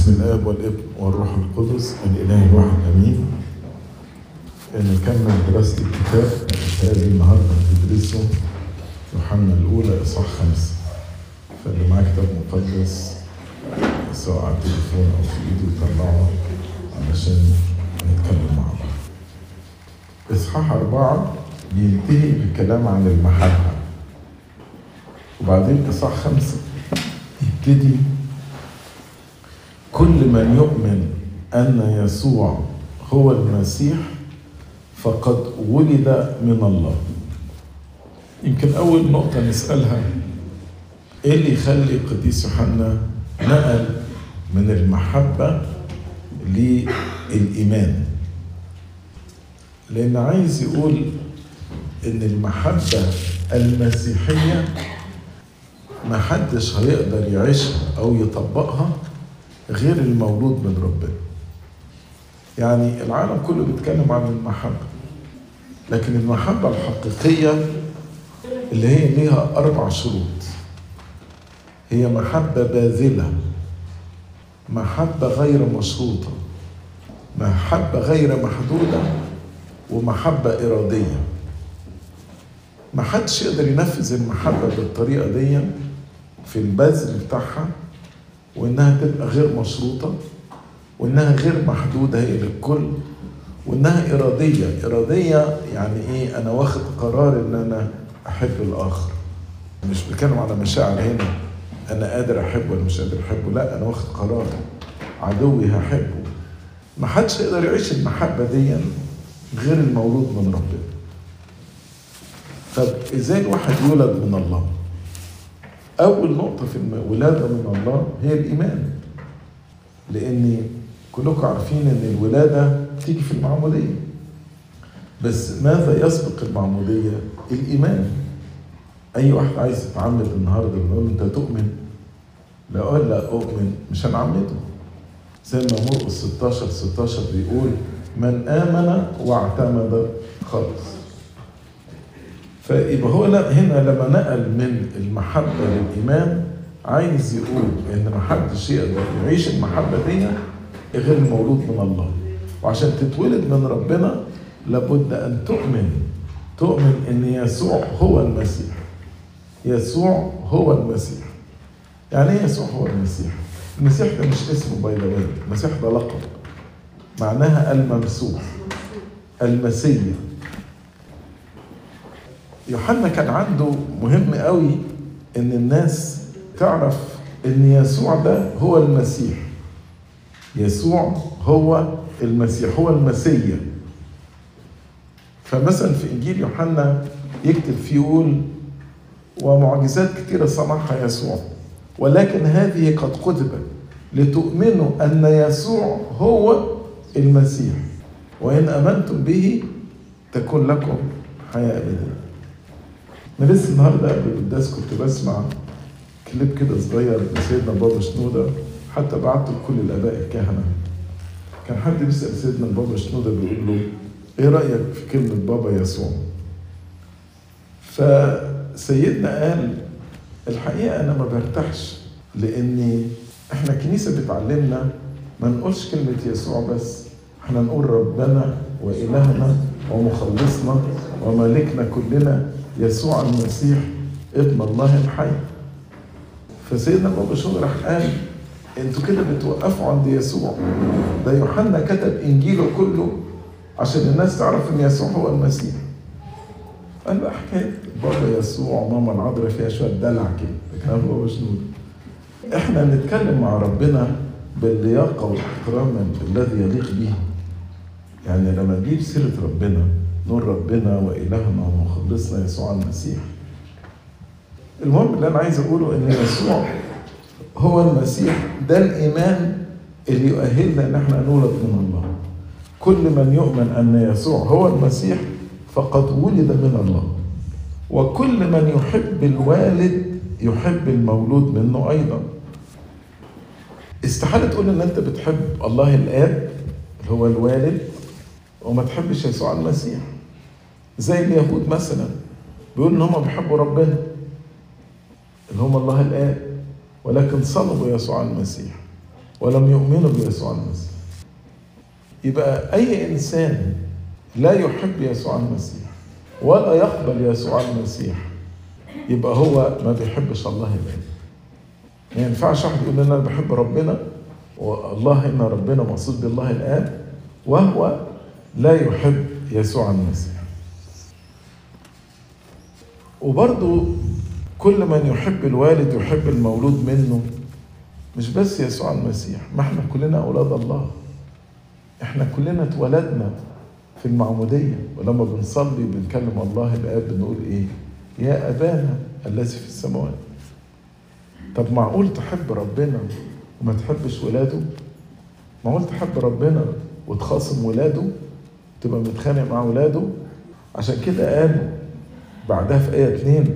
باسم الاب والابن والروح القدس الاله الواحد امين نكمل دراسه الكتاب هذه النهارده هندرسه يوحنا الاولى اصحاح خمسه فاللي معاه كتاب مقدس سواء على التليفون او في ايده يطلعه علشان نتكلم مع بعض اصحاح اربعه بينتهي بالكلام عن المحبه وبعدين اصحاح خمسه يبتدي كل من يؤمن ان يسوع هو المسيح فقد ولد من الله يمكن اول نقطه نسالها ايه اللي يخلي القديس يوحنا نقل من المحبه للايمان لان عايز يقول ان المحبه المسيحيه ما حدش هيقدر يعيشها او يطبقها غير المولود من ربنا يعني العالم كله بيتكلم عن المحبة لكن المحبة الحقيقية اللي هي ليها أربع شروط هي محبة باذلة محبة غير مشروطة محبة غير محدودة ومحبة إرادية ما حدش يقدر ينفذ المحبة بالطريقة دي في البذل بتاعها وإنها تبقى غير مشروطة وإنها غير محدودة هي للكل وإنها إرادية إرادية يعني إيه أنا واخد قرار إن أنا أحب الآخر مش بتكلم على مشاعر هنا أنا قادر أحبه ولا مش قادر أحبه لا أنا واخد قرار عدوي هحبه ما حدش يقدر يعيش المحبة دي غير المولود من ربنا طب ازاي الواحد يولد من الله اول نقطه في الولاده من الله هي الايمان لان كلكم عارفين ان الولاده تيجي في المعموديه بس ماذا يسبق المعموديه الايمان اي واحد عايز يتعمد النهارده بنقول له انت تؤمن لا اقول لا اؤمن مش هنعمده زي ما مرقس 16 16 بيقول من امن واعتمد خلص فيبقى هو هنا لما نقل من المحبة للإيمان عايز يقول إن محدش يقدر يعيش المحبة دي غير المولود من الله وعشان تتولد من ربنا لابد أن تؤمن تؤمن إن يسوع هو المسيح يسوع هو المسيح يعني ايه يسوع هو المسيح؟ المسيح ده مش اسمه باي ذا المسيح ده لقب معناها الممسوح المسيح يوحنا كان عنده مهم قوي ان الناس تعرف ان يسوع ده هو المسيح يسوع هو المسيح هو المسيا فمثلا في انجيل يوحنا يكتب فيه يقول ومعجزات كثيره صنعها يسوع ولكن هذه قد كتبت لتؤمنوا ان يسوع هو المسيح وان امنتم به تكون لكم حياه ابديه انا لسه النهارده قبل القداس كنت بسمع كليب كده صغير لسيدنا بابا شنودة حتى بعته لكل الاباء الكهنه كان حد بيسال سيدنا البابا شنودة بيقول له ايه رايك في كلمه بابا يسوع فسيدنا قال الحقيقه انا ما برتاحش لاني احنا الكنيسه بتعلمنا ما نقولش كلمه يسوع بس احنا نقول ربنا والهنا ومخلصنا ومالكنا كلنا يسوع المسيح ابن الله الحي فسيدنا بابا شنو راح قال انتوا كده بتوقفوا عند يسوع ده يوحنا كتب انجيله كله عشان الناس تعرف ان يسوع هو المسيح قال بقى حكايه بابا يسوع ماما العذراء فيها شويه دلع كده ده كلام بابا شنو احنا نتكلم مع ربنا باللياقه والاحترام الذي يليق به يعني لما نجيب سيره ربنا نور ربنا وإلهنا ومخلصنا يسوع المسيح المهم اللي أنا عايز أقوله إن يسوع هو المسيح ده الإيمان اللي يؤهلنا إن إحنا نولد من الله كل من يؤمن أن يسوع هو المسيح فقد ولد من الله وكل من يحب الوالد يحب المولود منه أيضا استحالة تقول إن أنت بتحب الله الآب اللي هو الوالد وما تحبش يسوع المسيح زي اليهود مثلا بيقولوا ان هم بيحبوا ربنا اللي هم الله الاب ولكن صلبوا يسوع المسيح ولم يؤمنوا بيسوع المسيح يبقى أي إنسان لا يحب يسوع المسيح ولا يقبل يسوع المسيح يبقى هو ما بيحبش الله الآب ما ينفعش واحد يقول انا بحب ربنا والله ان ربنا مقصود بالله الاب وهو لا يحب يسوع المسيح وبرضو كل من يحب الوالد يحب المولود منه مش بس يسوع المسيح ما احنا كلنا اولاد الله احنا كلنا اتولدنا في المعمودية ولما بنصلي بنكلم الله الآب بنقول إيه؟ يا أبانا الذي في السماوات طب معقول تحب ربنا وما تحبش ولاده؟ معقول تحب ربنا وتخاصم ولاده؟ تبقى متخانق مع ولاده؟ عشان كده قال بعدها في آية 2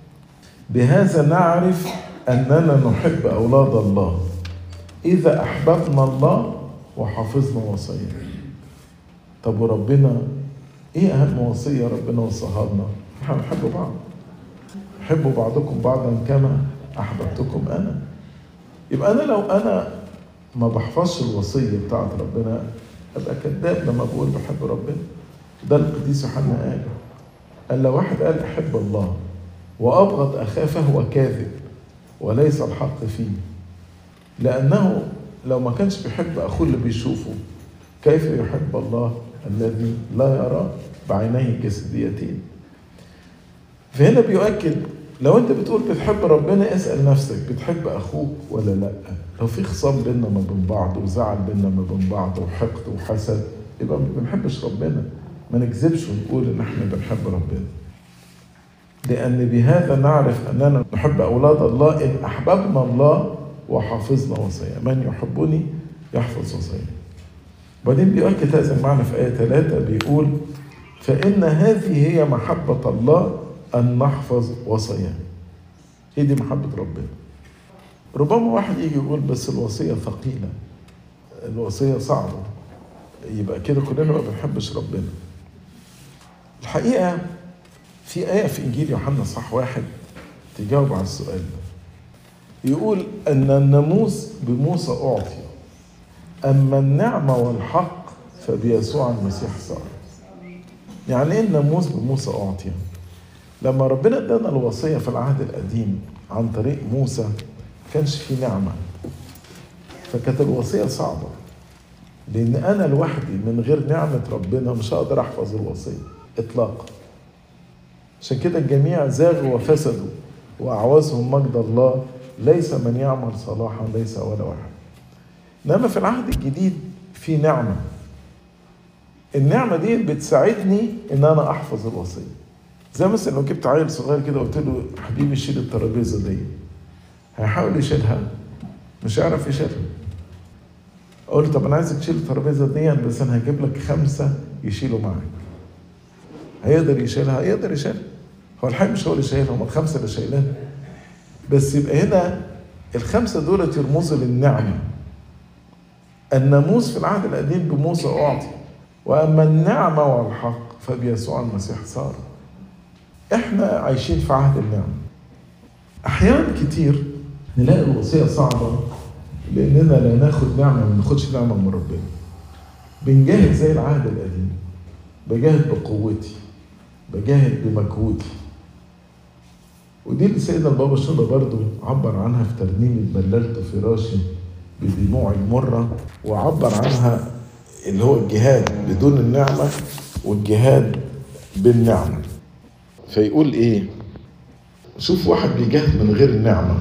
بهذا نعرف أننا نحب أولاد الله إذا أحببنا الله وحافظنا وصاياه طب وربنا إيه أهم وصية ربنا وصاها لنا؟ إحنا بنحب بعض حبوا بعضكم بعضا كما احببتكم انا يبقى انا لو انا ما بحفظش الوصيه بتاعت ربنا ابقى كذاب لما بقول بحب ربنا ده القديس يوحنا قال قال لو واحد قال احب الله وابغض اخاه فهو كاذب وليس الحق فيه لانه لو ما كانش بيحب اخوه اللي بيشوفه كيف يحب الله الذي لا يرى بعينيه الجسديتين فهنا بيؤكد لو انت بتقول بتحب ربنا اسال نفسك بتحب اخوك ولا لا لو في خصام بيننا ما بين بعض وزعل بيننا ما بين بعض وحقد وحسد يبقى ما بنحبش ربنا ما نكذبش ونقول ان احنا بنحب ربنا لان بهذا نعرف اننا نحب اولاد الله ان احببنا الله وحافظنا وصاياه من يحبني يحفظ وصاياه بعدين بيؤكد هذا المعنى في آية ثلاثة بيقول فإن هذه هي محبة الله أن نحفظ وصاياه هي دي محبة ربنا ربما واحد يجي يقول بس الوصية ثقيلة الوصية صعبة يبقى كده كلنا ما بنحبش ربنا الحقيقة في آية في إنجيل يوحنا صح واحد تجاوب على السؤال ده يقول أن الناموس بموسى أعطي أما النعمة والحق فبيسوع المسيح صار يعني إيه الناموس بموسى أعطي لما ربنا ادانا الوصية في العهد القديم عن طريق موسى كانش في نعمة فكانت الوصية صعبة لأن أنا لوحدي من غير نعمة ربنا مش هقدر أحفظ الوصية إطلاقا عشان كده الجميع زاغوا وفسدوا وأعوزهم مجد الله ليس من يعمل صلاحا ليس ولا واحد انما في العهد الجديد في نعمه النعمه دي بتساعدني ان انا احفظ الوصيه زي مثلا لو جبت عيل صغير كده وقلت له حبيبي شيل الترابيزه دي هيحاول يشيلها مش هيعرف يشيلها اقول له طب انا عايزك تشيل الترابيزه دي بس انا هجيب لك خمسه يشيلوا معاك هيقدر يشيلها هيقدر يشيلها هو الحقيقه مش هو اللي شايلها هم الخمسه اللي شايلينها بس يبقى هنا الخمسه دول يرمزوا للنعمه الناموس في العهد القديم بموسى أعطي وأما النعمة والحق فبيسوع المسيح صار إحنا عايشين في عهد النعمة أحيانا كتير نلاقي الوصية صعبة لأننا لا ناخد نعمة ما ناخدش نعمة من ربنا بنجاهد زي العهد القديم بجاهد بقوتي بجاهد بمجهودي ودي اللي سيدنا البابا شنودة برضو عبر عنها في ترنيمة بللت فراشي بدموع المرة وعبر عنها اللي هو الجهاد بدون النعمة والجهاد بالنعمة فيقول ايه شوف واحد بيجاهد من غير النعمة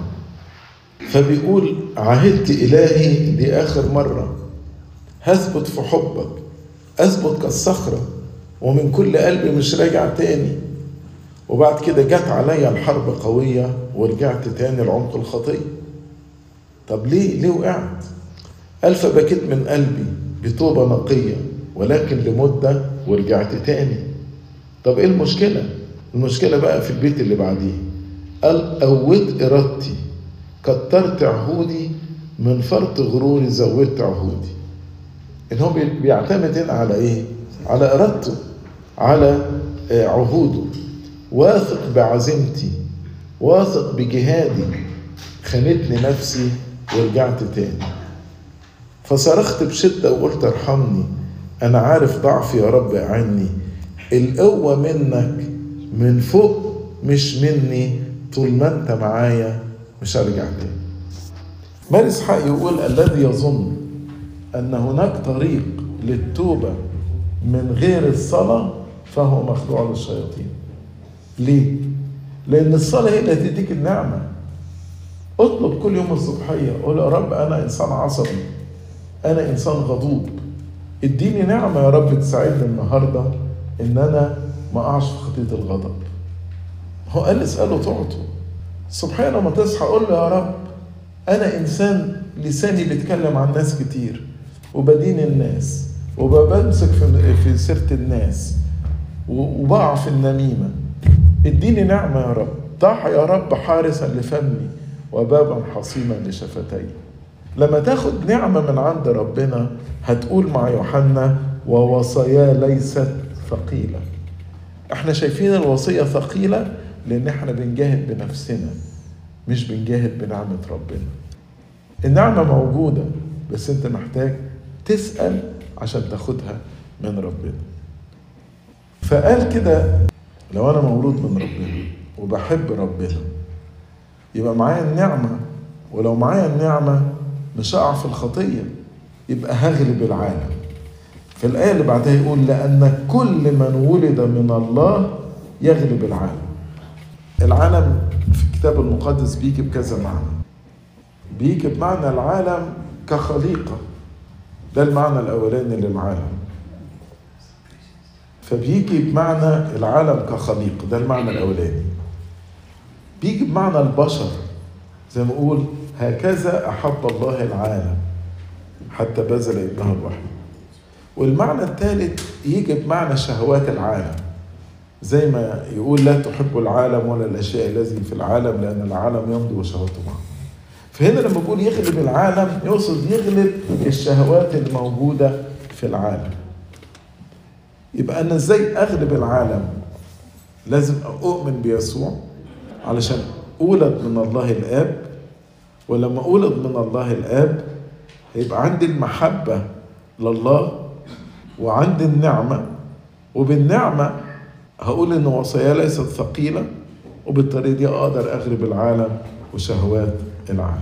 فبيقول عهدت إلهي دي آخر مرة هثبت في حبك أثبت كالصخرة ومن كل قلبي مش راجع تاني وبعد كده جت عليا الحرب قوية ورجعت تاني لعمق الخطيه طب ليه ليه وقعت قال فبكيت من قلبي بتوبة نقية ولكن لمدة ورجعت تاني طب ايه المشكلة المشكلة بقى في البيت اللي بعديه قال قوت إرادتي كترت عهودي من فرط غروري زودت عهودي ان هو بيعتمد هنا على ايه على ارادته على عهوده واثق بعزيمتي واثق بجهادي خانتني نفسي ورجعت تاني فصرخت بشدة وقلت ارحمني أنا عارف ضعفي يا رب أعني القوة منك من فوق مش مني طول ما أنت معايا مش هرجع تاني ماري إسحاق يقول الذي يظن أن هناك طريق للتوبة من غير الصلاة فهو مخدوع للشياطين ليه؟ لأن الصلاة هي اللي هتديك النعمة اطلب كل يوم الصبحية قول يا رب أنا إنسان عصبي أنا إنسان غضوب اديني نعمة يا رب تساعدني النهاردة إن أنا ما أقعش في خطية الغضب هو قال اسأله تعطوا الصبحية لما تصحى قول له يا رب أنا إنسان لساني بيتكلم عن ناس كتير وبدين الناس وبمسك في في سيرة الناس وبقع في النميمة اديني نعمة يا رب ضع يا رب حارسا لفمي وبابا حصينا لشفتي لما تاخد نعمة من عند ربنا هتقول مع يوحنا ووصايا ليست ثقيلة احنا شايفين الوصية ثقيلة لان احنا بنجاهد بنفسنا مش بنجاهد بنعمة ربنا النعمة موجودة بس انت محتاج تسأل عشان تاخدها من ربنا فقال كده لو انا مولود من ربنا وبحب ربنا يبقى معايا النعمة ولو معايا النعمة مش هقع في الخطية يبقى هغلب العالم في الآية اللي بعدها يقول لأن كل من ولد من الله يغلب العالم العالم في الكتاب المقدس بيجي بكذا معنى بيجي بمعنى العالم كخليقة ده المعنى الأولاني للعالم فبيجي بمعنى العالم كخليقة ده المعنى الأولاني بيجي بمعنى البشر زي ما نقول هكذا أحب الله العالم حتى بذل ابنه الوحيد والمعنى الثالث يجي بمعنى شهوات العالم زي ما يقول لا تحب العالم ولا الأشياء الذي في العالم لأن العالم يمضي وشهوته معه فهنا لما بيقول يغلب العالم يقصد يغلب الشهوات الموجودة في العالم يبقى أنا إزاي أغلب العالم لازم أؤمن بيسوع علشان أولد من الله الآب ولما أولد من الله الآب هيبقى عندي المحبة لله وعندي النعمة وبالنعمة هقول إن وصايا ليست ثقيلة وبالطريقة دي أقدر أغلب العالم وشهوات العالم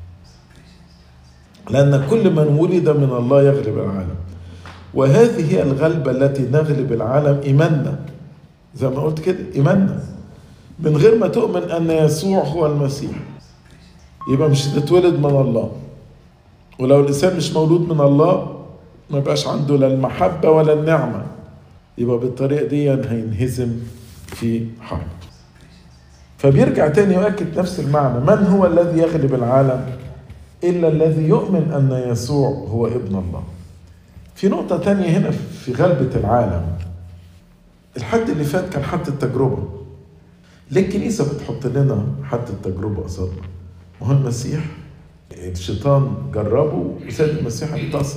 لأن كل من ولد من الله يغلب العالم وهذه هي الغلبة التي نغلب العالم إيماننا زي ما قلت كده إيماننا من غير ما تؤمن أن يسوع هو المسيح يبقى مش هتتولد من الله ولو الإنسان مش مولود من الله ما يبقاش عنده لا المحبة ولا النعمة يبقى بالطريقة دي هينهزم في حرب فبيرجع تاني يؤكد نفس المعنى من هو الذي يغلب العالم إلا الذي يؤمن أن يسوع هو ابن الله في نقطة تانية هنا في غلبة العالم الحد اللي فات كان حد التجربة ليه الكنيسة بتحط لنا حد التجربة قصادنا ما هو المسيح الشيطان جربه وسيد المسيح انتصر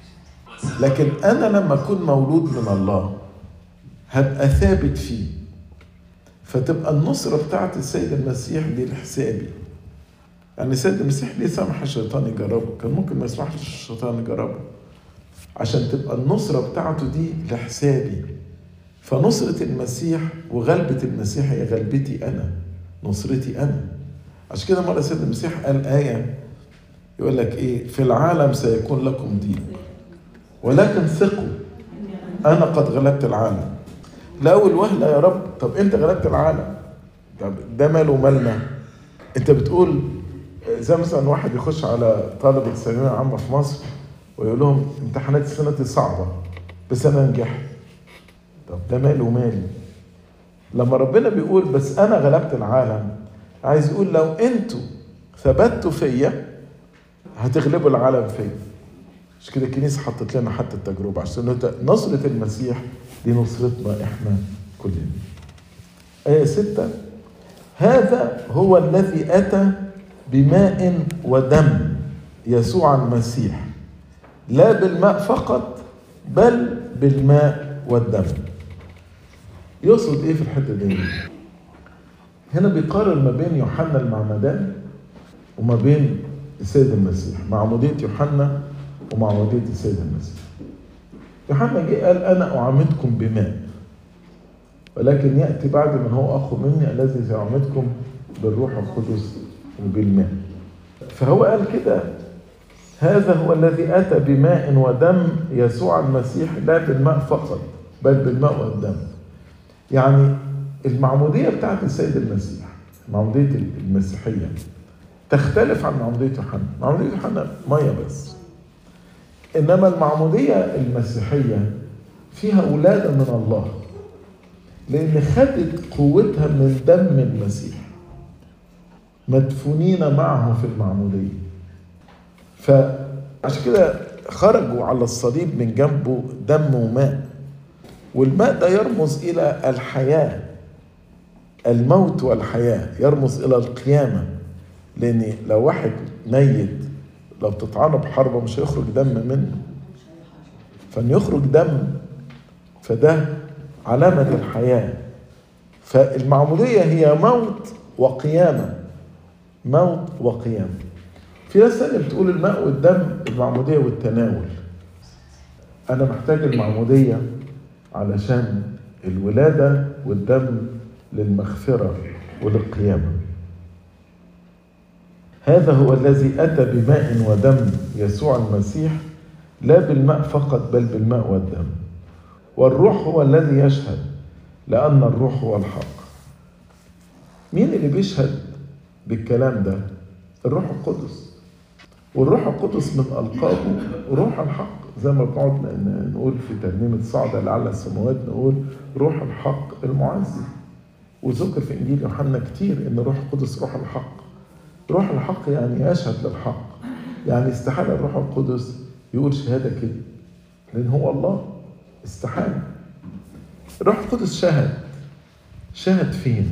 لكن أنا لما أكون مولود من الله هبقى ثابت فيه فتبقى النصرة بتاعت السيد المسيح دي لحسابي يعني السيد المسيح ليه سمح الشيطان يجربه كان ممكن ما يسمحش الشيطان يجربه عشان تبقى النصرة بتاعته دي لحسابي فنصرة المسيح وغلبة المسيح هي غلبتي أنا نصرتي أنا عشان كده مرة السيد المسيح قال آية يقول لك إيه في العالم سيكون لكم ضيق ولكن ثقوا أنا قد غلبت العالم لأول وهلة يا رب طب أنت غلبت العالم طب ده ماله مالنا أنت بتقول زي مثلا واحد يخش على طلبة الثانوية العامة في مصر ويقول لهم امتحانات السنة دي صعبة بس أنا نجحت طب ده مالي ومالي لما ربنا بيقول بس أنا غلبت العالم عايز يقول لو أنتوا ثبتوا فيا هتغلبوا العالم فيا مش كده الكنيسة حطت لنا حتى التجربة عشان نصرة المسيح دي نصرتنا احنا كلنا آية ستة هذا هو الذي أتى بماء ودم يسوع المسيح لا بالماء فقط بل بالماء والدم يقصد ايه في الحته دي هنا بيقارن ما بين يوحنا المعمدان وما بين السيد المسيح معمودية يوحنا ومعمودية السيد المسيح يوحنا جه قال أنا أعمدكم بماء ولكن يأتي بعد من هو أخو مني الذي سيعمدكم بالروح القدس وبالماء فهو قال كده هذا هو الذي أتى بماء ودم يسوع المسيح لا بالماء فقط بل بالماء والدم يعني المعمودية بتاعت السيد المسيح معمودية المسيحية تختلف عن معمودية يوحنا معمودية يوحنا مية بس إنما المعمودية المسيحية فيها ولادة من الله لأن خدت قوتها من دم المسيح مدفونين معه في المعمودية فعشان كده خرجوا على الصليب من جنبه دم وماء والماء ده يرمز إلى الحياة الموت والحياة يرمز إلى القيامة لأن لو واحد ميت لو بتطعنه بحربة مش هيخرج دم منه فإن يخرج دم فده علامة الحياة فالمعمودية هي موت وقيامة موت وقيامة في ناس تانية بتقول الماء والدم المعمودية والتناول أنا محتاج المعمودية علشان الولادة والدم للمغفرة وللقيامة هذا هو الذي أتى بماء ودم يسوع المسيح لا بالماء فقط بل بالماء والدم والروح هو الذي يشهد لأن الروح هو الحق مين اللي بيشهد بالكلام ده الروح القدس والروح القدس من ألقابه روح الحق زي ما بنقعد نقول في ترنيمة صعدة لعلى السماوات نقول روح الحق المعزي وذكر في إنجيل يوحنا كتير إن الروح القدس روح الحق روح الحق يعني يشهد للحق يعني استحالة الروح القدس يقول شهادة كده لأن هو الله استحالة الروح القدس شهد شهد فين؟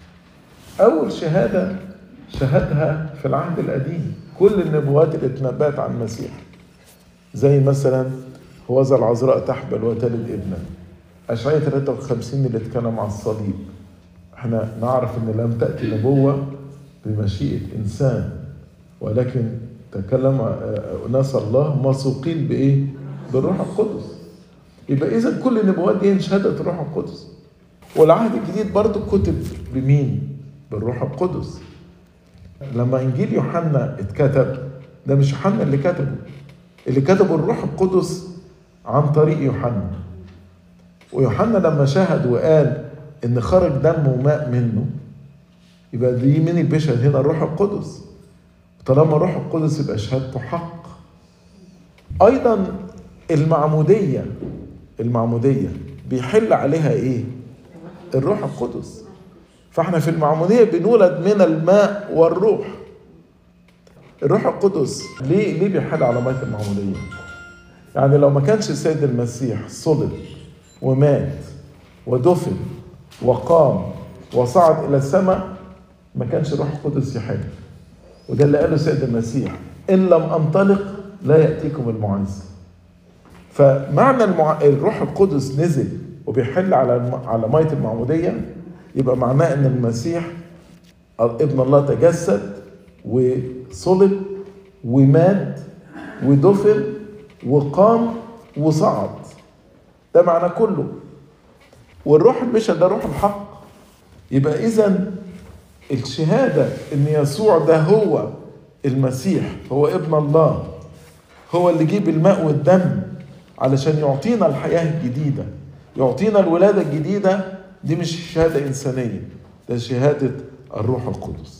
أول شهادة شهدها في العهد القديم كل النبوات اللي اتنبأت عن المسيح زي مثلا هوذا العذراء تحبل وتلد ابنا أشعية 53 اللي اتكلم عن الصليب احنا نعرف ان لم تأتي نبوة بمشيئة إنسان ولكن تكلم ناس الله مسوقين بإيه؟ بالروح القدس يبقى إذا كل النبوات دي انشهدت الروح القدس والعهد الجديد برضو كتب بمين؟ بالروح القدس لما إنجيل يوحنا اتكتب ده مش يوحنا اللي كتبه اللي كتبه الروح القدس عن طريق يوحنا ويوحنا لما شهد وقال ان خرج دم وماء منه يبقى دي مين اللي بيشهد هنا الروح القدس طالما الروح القدس يبقى شهادته حق ايضا المعموديه المعموديه بيحل عليها ايه الروح القدس فاحنا في المعموديه بنولد من الماء والروح الروح القدس ليه ليه بيحل على ميه المعموديه يعني لو ما كانش السيد المسيح صلب ومات ودفن وقام وصعد الى السماء ما كانش الروح القدس يحل وده اللي قاله السيد المسيح ان لم انطلق لا ياتيكم المعز فمعنى المع... الروح القدس نزل وبيحل على الم... على ميه المعموديه يبقى معناه ان المسيح ابن الله تجسد وصلب ومات ودفن وقام وصعد ده معنى كله والروح المشهد ده روح الحق يبقى اذا الشهاده ان يسوع ده هو المسيح هو ابن الله هو اللي جيب الماء والدم علشان يعطينا الحياه الجديده يعطينا الولاده الجديده دي مش شهاده انسانيه ده شهاده الروح القدس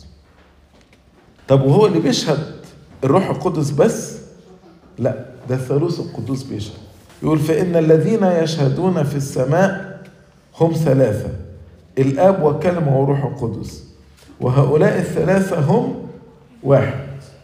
طب وهو اللي بيشهد الروح القدس بس لا ده الثالوث القدوس بيشهد يقول فإن الذين يشهدون في السماء هم ثلاثة الآب والكلمة والروح القدس وهؤلاء الثلاثة هم واحد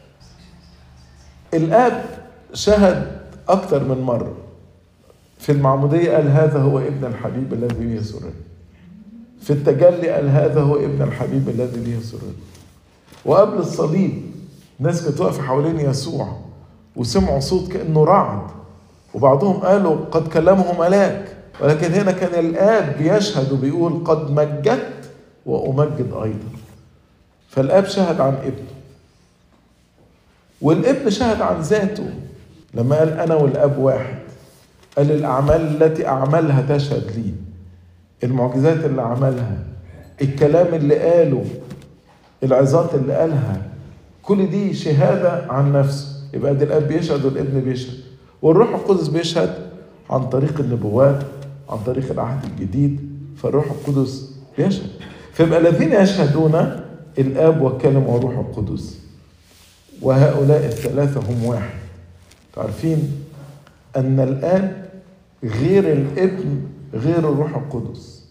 الآب شهد أكثر من مرة في المعمودية قال هذا هو ابن الحبيب الذي به سرر في التجلي قال هذا هو ابن الحبيب الذي به سرر وقبل الصليب ناس كانت واقفة حوالين يسوع وسمعوا صوت كأنه رعد وبعضهم قالوا قد كلمه ملاك ولكن هنا كان الآب بيشهد وبيقول قد مجدت وأمجد أيضا فالآب شهد عن ابنه والابن شهد عن ذاته لما قال انا والاب واحد قال الاعمال التي اعملها تشهد لي المعجزات اللي عملها الكلام اللي قاله العظات اللي قالها كل دي شهاده عن نفسه يبقى دي الاب بيشهد والابن بيشهد والروح القدس بيشهد عن طريق النبوات عن طريق العهد الجديد فالروح القدس بيشهد فيبقى الذين يشهدون الاب والكلم والروح القدس وهؤلاء الثلاثه هم واحد عارفين ان الاب غير الابن غير الروح القدس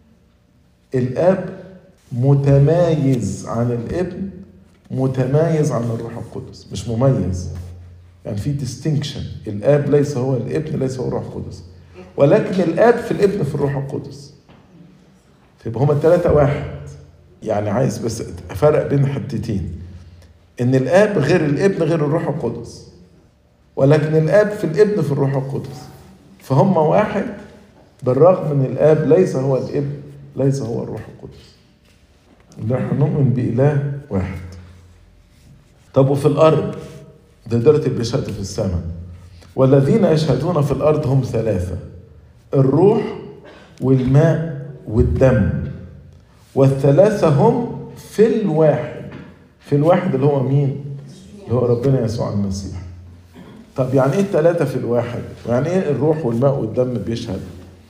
الاب متمايز عن الابن متمايز عن الروح القدس مش مميز يعني في ديستنكشن الاب ليس هو الابن ليس هو الروح القدس ولكن الاب في الابن في الروح القدس فيبقى هما الثلاثة واحد يعني عايز بس افرق بين حتتين ان الاب غير الابن غير الروح القدس ولكن الاب في الابن في الروح القدس فهم واحد بالرغم من الاب ليس هو الابن ليس هو الروح القدس نحن نؤمن بإله واحد طب وفي الأرض ده دولة اللي بيشهدوا في السماء والذين يشهدون في الأرض هم ثلاثة الروح والماء والدم والثلاثة هم في الواحد في الواحد اللي هو مين؟ اللي هو ربنا يسوع المسيح طب يعني ايه الثلاثة في الواحد؟ يعني ايه الروح والماء والدم بيشهد؟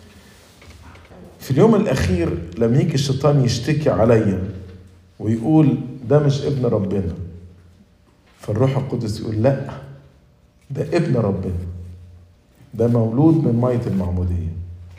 في اليوم الأخير لما يجي الشيطان يشتكي عليا ويقول ده مش ابن ربنا فالروح القدس يقول لا ده ابن ربنا ده مولود من مية المعمودية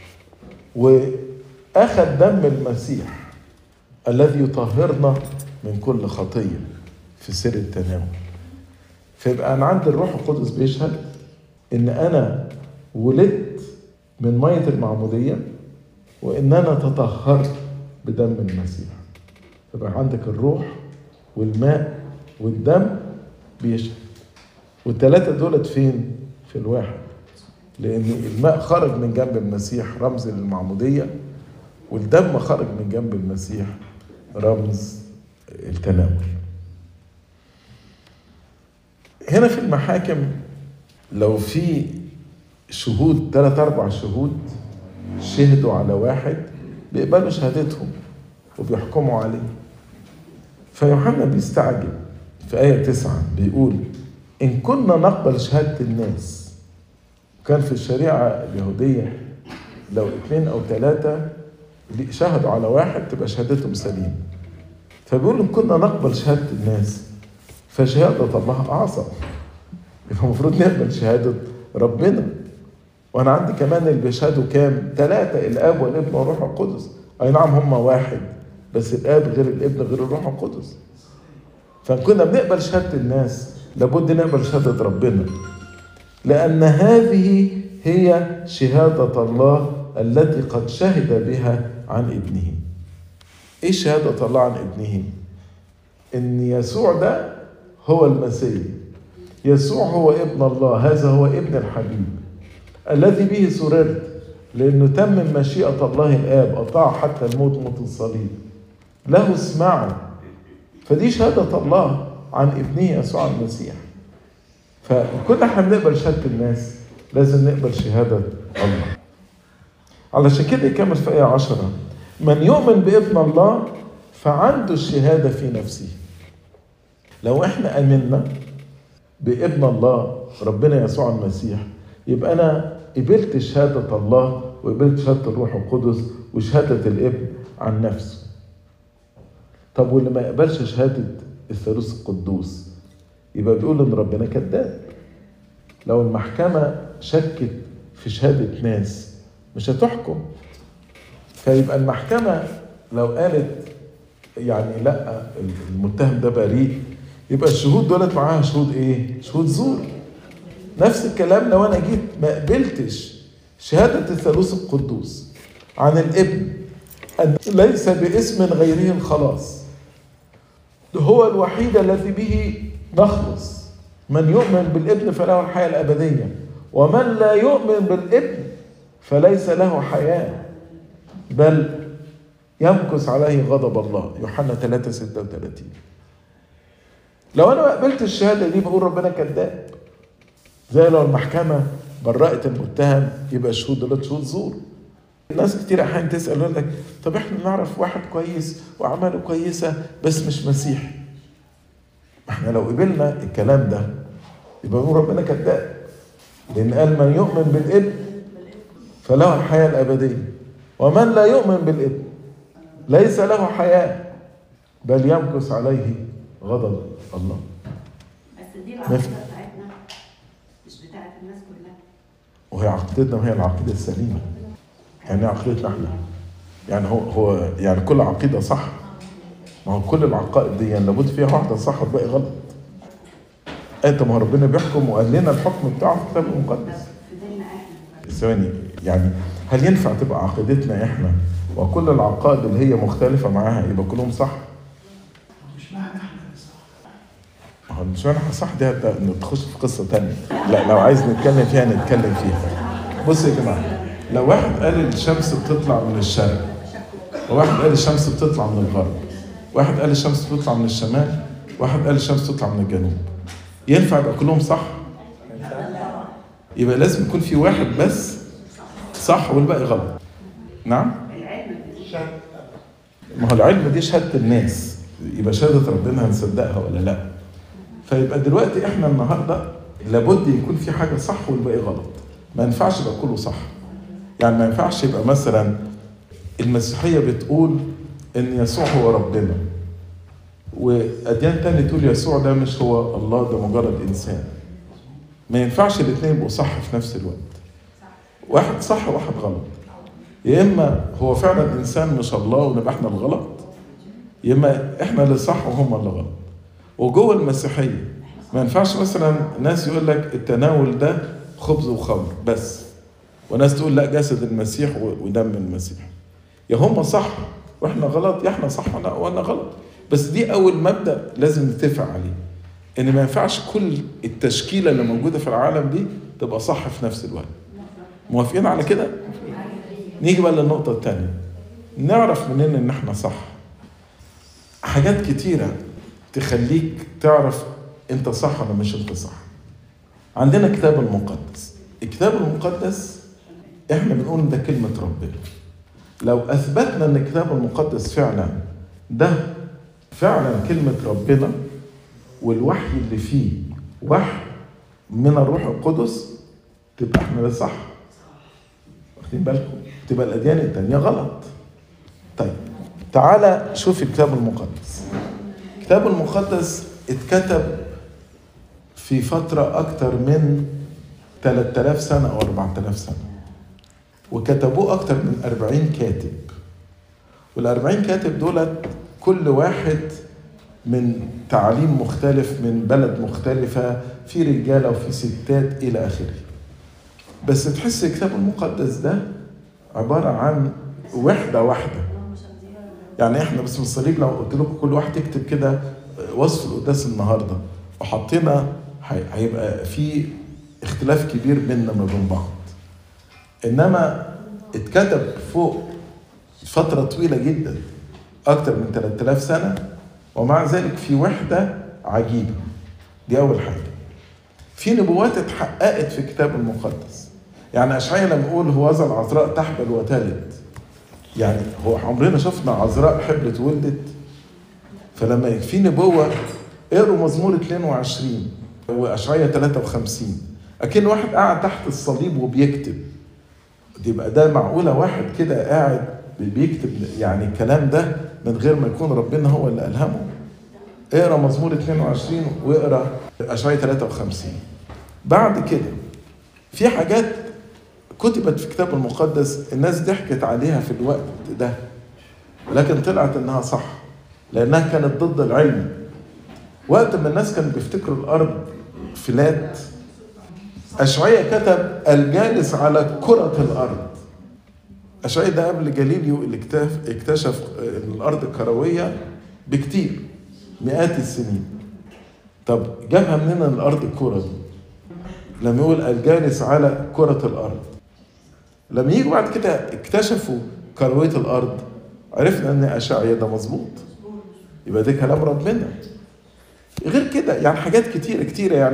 وأخذ دم المسيح الذي يطهرنا من كل خطية في سر التناول فيبقى أنا عند الروح القدس بيشهد إن أنا ولدت من مية المعمودية وإن أنا تطهرت بدم المسيح يبقى عندك الروح والماء والدم بيشهد والثلاثة دولت فين؟ في الواحد لأن الماء خرج من جنب المسيح رمز للمعمودية والدم خرج من جنب المسيح رمز التناول هنا في المحاكم لو في شهود ثلاث أربع شهود شهدوا على واحد بيقبلوا شهادتهم وبيحكموا عليه فيوحنا بيستعجب في آية تسعة بيقول إن كنا نقبل شهادة الناس كان في الشريعة اليهودية لو اثنين أو ثلاثة شهدوا على واحد تبقى شهادتهم سليمة فبيقول إن كنا نقبل شهادة الناس فشهادة الله أعظم يبقى المفروض نقبل شهادة ربنا وأنا عندي كمان اللي بيشهدوا كام؟ ثلاثة الآب والابن والروح القدس أي نعم هم واحد بس الآب غير الابن غير الروح القدس فكنا بنقبل شهادة الناس لابد نقبل شهادة ربنا لأن هذه هي شهادة الله التي قد شهد بها عن ابنه ايه شهادة الله عن ابنه ان يسوع ده هو المسيح يسوع هو ابن الله هذا هو ابن الحبيب الذي به سررت لانه تمم مشيئة الله الاب اطاع حتى الموت موت الصليب له اسمعوا فدي شهادة الله عن ابنه يسوع المسيح فكنا احنا بنقبل شهادة الناس لازم نقبل شهادة الله علشان كده يكمل في آية عشرة من يؤمن بابن الله فعنده الشهادة في نفسه لو احنا امنا بابن الله ربنا يسوع المسيح يبقى انا قبلت شهادة الله وقبلت شهادة الروح القدس وشهادة الابن عن نفسه طب واللي ما يقبلش شهادة الثالوث القدوس يبقى بيقول ان ربنا كذاب لو المحكمة شكت في شهادة ناس مش هتحكم فيبقى المحكمة لو قالت يعني لا المتهم ده بريء يبقى الشهود دولت معاها شهود ايه؟ شهود زور نفس الكلام لو انا جيت ما قبلتش شهادة الثالوث القدوس عن الابن أن ليس باسم غيره الخلاص هو الوحيد الذي به نخلص من يؤمن بالابن فله الحياة الأبدية ومن لا يؤمن بالابن فليس له حياة بل يمكث عليه غضب الله يوحنا 3 36 لو انا ما قبلت الشهاده دي بقول ربنا كذاب زي لو المحكمة برأت المتهم يبقى الشهود دول شهود زور ناس كتير احيانا تسال يقول لك طب احنا نعرف واحد كويس واعماله كويسه بس مش مسيحي احنا لو قبلنا الكلام ده يبقى نقول ربنا كذاب لان قال من يؤمن بالابن فله الحياه الابديه ومن لا يؤمن بالابن ليس له حياه بل يمكث عليه غضب الله بس دي العقيده بتاعتنا مش بتاعت الناس كلها وهي عقيدتنا وهي العقيده السليمه يعني عقيدتنا احنا يعني هو هو يعني كل عقيده صح ما هو كل العقائد دي يعني لابد فيها واحده صح والباقي غلط انت ما هو ربنا بيحكم وقال لنا الحكم بتاعه في الكتاب المقدس في ديننا احنا ثواني يعني هل ينفع تبقى عقيدتنا احنا وكل العقائد اللي هي مختلفه معاها يبقى كلهم صح؟ مش معنى احنا اللي صح ما هو مش معنى صح دي هت- نخش في قصه تانية لا لو عايز نتكلم فيها نتكلم فيها بصوا يا جماعه لو واحد قال الشمس بتطلع من الشرق وواحد قال الشمس بتطلع من الغرب واحد قال الشمس بتطلع من الشمال واحد قال الشمس بتطلع من الجنوب ينفع يبقى كلهم صح يبقى لازم يكون في واحد بس صح والباقي غلط نعم العلم ما هو العلم دي شهاده الناس يبقى شهاده ربنا هنصدقها ولا لا فيبقى دلوقتي احنا النهارده لابد يكون في حاجه صح والباقي غلط ما ينفعش يبقى كله صح يعني ما ينفعش يبقى مثلا المسيحيه بتقول ان يسوع هو ربنا واديان تانية تقول يسوع ده مش هو الله ده مجرد انسان ما ينفعش الاثنين يبقوا صح في نفس الوقت واحد صح وواحد غلط يا اما هو فعلا انسان مش الله ونبقى احنا الغلط يا اما احنا اللي صح وهم اللي غلط وجوه المسيحيه ما ينفعش مثلا ناس يقول لك التناول ده خبز وخمر بس وناس تقول لا جسد المسيح و- ودم المسيح يا هم صح واحنا غلط يا احنا صح وانا وانا غلط بس دي اول مبدا لازم نتفق عليه ان ما ينفعش كل التشكيله اللي موجوده في العالم دي تبقى صح في نفس الوقت موافقين على كده نيجي بقى للنقطه الثانيه نعرف منين ان احنا صح حاجات كتيره تخليك تعرف انت صح ولا مش انت صح عندنا كتاب المقدس الكتاب المقدس احنا بنقول إن ده كلمه ربنا لو اثبتنا ان الكتاب المقدس فعلا ده فعلا كلمه ربنا والوحي اللي فيه وحي من الروح القدس تبقى احنا ده صح واخدين بالكم تبقى الاديان التانية غلط طيب تعالى شوف الكتاب المقدس الكتاب المقدس اتكتب في فترة أكتر من 3000 سنة أو 4000 سنة وكتبوه أكتر من 40 كاتب وال40 كاتب دولت كل واحد من تعليم مختلف من بلد مختلفة في رجالة وفي ستات إلى آخره بس تحس الكتاب المقدس ده عبارة عن وحدة واحدة يعني احنا بس الصليب لو قلت لكم كل واحد يكتب كده وصف القداس النهارده وحطينا هي- هيبقى في اختلاف كبير بيننا ما بين بعض انما اتكتب فوق فترة طويلة جدا أكتر من 3000 سنة ومع ذلك في وحدة عجيبة دي أول حاجة في نبوات اتحققت في الكتاب المقدس يعني أشعيا لما يقول هو ذا العذراء تحبل وتلد يعني هو عمرنا شفنا عذراء حبلت ولدت فلما في نبوة اقروا مزمور 22 وأشعيا 53 أكن واحد قاعد تحت الصليب وبيكتب يبقى ده معقولة واحد كده قاعد بيكتب يعني الكلام ده من غير ما يكون ربنا هو اللي ألهمه اقرا مزمور 22 واقرا اشعياء 53 بعد كده في حاجات كتبت في الكتاب المقدس الناس ضحكت عليها في الوقت ده ولكن طلعت انها صح لانها كانت ضد العلم وقت ما الناس كانوا بيفتكروا الارض فلات اشعياء كتب الجالس على كرة الارض اشعياء ده قبل جاليليو اللي اكتشف اكتشف ان الارض كرويه بكتير مئات السنين طب جابها منين الارض الكره دي لما يقول الجالس على كرة الأرض لما يجوا بعد كده اكتشفوا كروية الأرض عرفنا إن أشعيا ده مظبوط يبقى ده كلام ربنا غير كده يعني حاجات كتيرة كتيرة يعني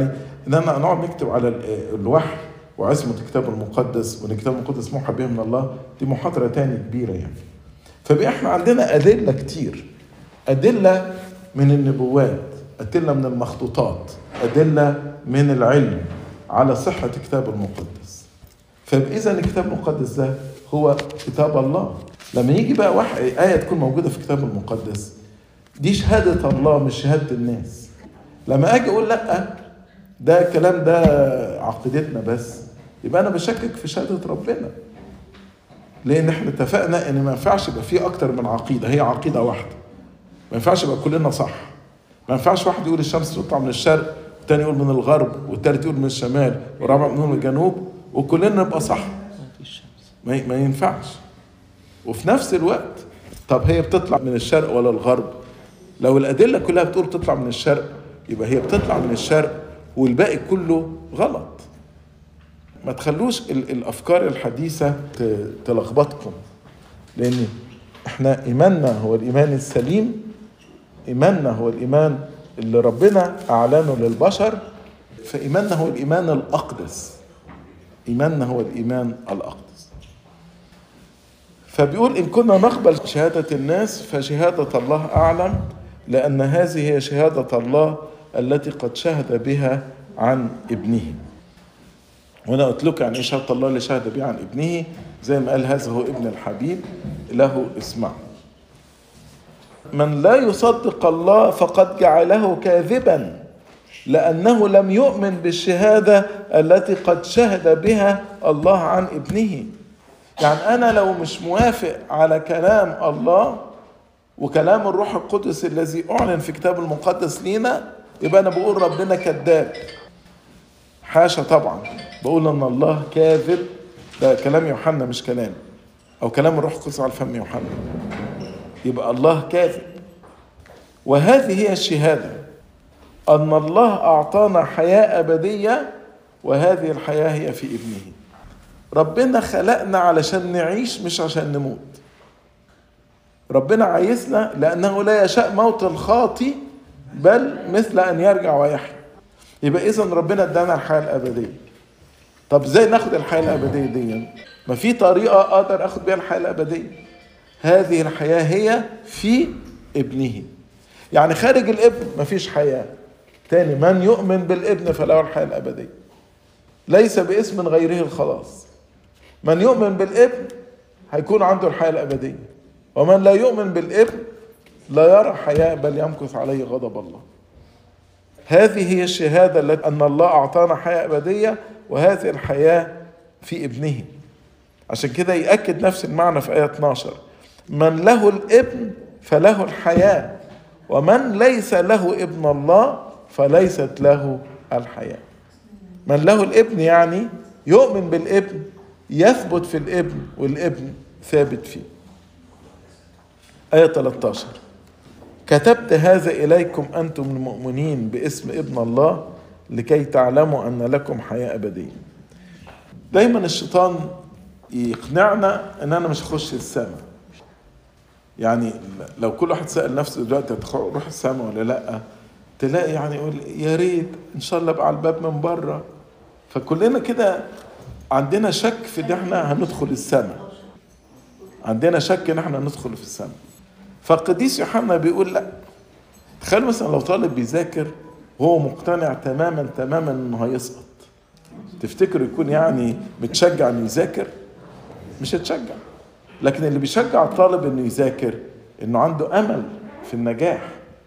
اننا نقعد نكتب على ال- الوحي وعصمة الكتاب المقدس وان الكتاب المقدس موحى به من الله دي محاضرة تاني كبيرة يعني فبقى احنا عندنا أدلة كتير أدلة من النبوات أدلة من المخطوطات أدلة من العلم على صحة الكتاب المقدس فإذا الكتاب المقدس ده هو كتاب الله لما يجي بقى واحد آية تكون موجودة في الكتاب المقدس دي شهادة الله مش شهادة الناس لما أجي أقول لأ ده الكلام ده عقيدتنا بس يبقى أنا بشكك في شهادة ربنا لأن احنا اتفقنا إن ما ينفعش يبقى في أكتر من عقيدة هي عقيدة واحدة ما ينفعش يبقى كلنا صح ما ينفعش واحد يقول الشمس تطلع من الشرق والتاني يقول من الغرب والتالت يقول من الشمال والرابع يقول من الجنوب وكلنا نبقى صح ما ما ينفعش وفي نفس الوقت طب هي بتطلع من الشرق ولا الغرب لو الأدلة كلها بتقول تطلع من الشرق يبقى هي بتطلع من الشرق والباقي كله غلط ما تخلوش ال- الأفكار الحديثة ت- تلخبطكم لأن احنا إيماننا هو الإيمان السليم إيماننا هو الإيمان اللي ربنا أعلنه للبشر فإيماننا هو الإيمان الأقدس إيماننا هو الإيمان الأقدس فبيقول إن كنا نقبل شهادة الناس فشهادة الله أعلم لأن هذه هي شهادة الله التي قد شهد بها عن ابنه وانا قلت لكم يعني ايه شهاده الله اللي شهد بها عن ابنه زي ما قال هذا هو ابن الحبيب له اسمع من لا يصدق الله فقد جعله كاذبا لانه لم يؤمن بالشهاده التي قد شهد بها الله عن ابنه يعني انا لو مش موافق على كلام الله وكلام الروح القدس الذي اعلن في كتاب المقدس لينا يبقى انا بقول ربنا كذاب حاشا طبعا بقول ان الله كاذب ده كلام يوحنا مش كلام او كلام الروح القدس على فم يوحنا يبقى الله كاذب وهذه هي الشهاده ان الله اعطانا حياه ابديه وهذه الحياه هي في ابنه ربنا خلقنا علشان نعيش مش عشان نموت ربنا عايزنا لانه لا يشاء موت الخاطي بل مثل ان يرجع ويحيا يبقى اذا ربنا ادانا الحياه الابديه طب ازاي ناخد الحياه الابديه دي ما في طريقه اقدر اخد بيها الحياه الابديه هذه الحياه هي في ابنه يعني خارج الابن مفيش حياه تاني من يؤمن بالابن فله الحياه الابديه ليس باسم غيره الخلاص من يؤمن بالابن هيكون عنده الحياه الابديه ومن لا يؤمن بالابن لا يرى حياه بل يمكث عليه غضب الله هذه هي الشهادة التي أن الله أعطانا حياة أبدية وهذه الحياة في ابنه عشان كده يأكد نفس المعنى في آية 12 من له الابن فله الحياة ومن ليس له ابن الله فليست له الحياة من له الابن يعني يؤمن بالابن يثبت في الابن والابن ثابت فيه آية 13 كتبت هذا إليكم أنتم المؤمنين باسم ابن الله لكي تعلموا أن لكم حياة أبدية دايما الشيطان يقنعنا أن أنا مش هخش السماء يعني لو كل واحد سأل نفسه دلوقتي هتروح السماء ولا لأ تلاقي يعني يقول يا ريت إن شاء الله أبقى على الباب من بره فكلنا كده عندنا شك في إن إحنا هندخل السماء عندنا شك إن إحنا ندخل في السماء فالقديس يوحنا بيقول لا تخيل مثلا لو طالب بيذاكر وهو مقتنع تماما تماما انه هيسقط تفتكر يكون يعني متشجع انه يذاكر مش هتشجع لكن اللي بيشجع الطالب انه يذاكر انه عنده امل في النجاح